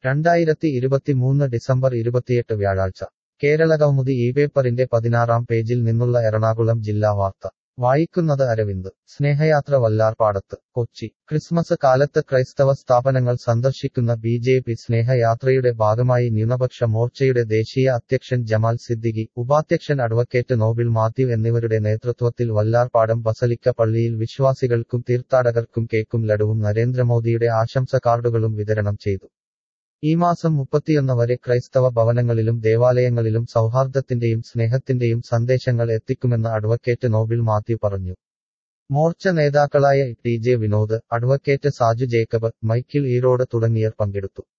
രണ്ടായിരത്തി ഇരുപത്തിമൂന്ന് ഡിസംബർ ഇരുപത്തിയെട്ട് വ്യാഴാഴ്ച കേരളകൗമുദി ഈ പേപ്പറിന്റെ പതിനാറാം പേജിൽ നിന്നുള്ള എറണാകുളം ജില്ലാ വാർത്ത വായിക്കുന്നത് അരവിന്ദ് സ്നേഹയാത്ര വല്ലാർപാടത്ത് കൊച്ചി ക്രിസ്മസ് കാലത്ത് ക്രൈസ്തവ സ്ഥാപനങ്ങൾ സന്ദർശിക്കുന്ന ബി ജെ പി സ്നേഹയാത്രയുടെ ഭാഗമായി ന്യൂനപക്ഷ മോർച്ചയുടെ ദേശീയ അധ്യക്ഷൻ ജമാൽ സിദ്ദിഖി ഉപാധ്യക്ഷൻ അഡ്വക്കേറ്റ് നോബിൾ മാത്യു എന്നിവരുടെ നേതൃത്വത്തിൽ വല്ലാർപാടം ബസലിക്ക പള്ളിയിൽ വിശ്വാസികൾക്കും തീർത്ഥാടകർക്കും കേക്കും ലഡുവും നരേന്ദ്രമോദിയുടെ ആശംസ കാർഡുകളും വിതരണം ചെയ്തു ഈ മാസം മുപ്പത്തിയൊന്ന് വരെ ക്രൈസ്തവ ഭവനങ്ങളിലും ദേവാലയങ്ങളിലും സൗഹാർദ്ദത്തിന്റെയും സ്നേഹത്തിന്റെയും സന്ദേശങ്ങൾ എത്തിക്കുമെന്ന് അഡ്വക്കേറ്റ് നോബിൾ മാത്യു പറഞ്ഞു മോർച്ച നേതാക്കളായ T J Vinod advocate Saju Jacob Michael Erode തുടങ്ങിയവർ പങ്കെടുത്തു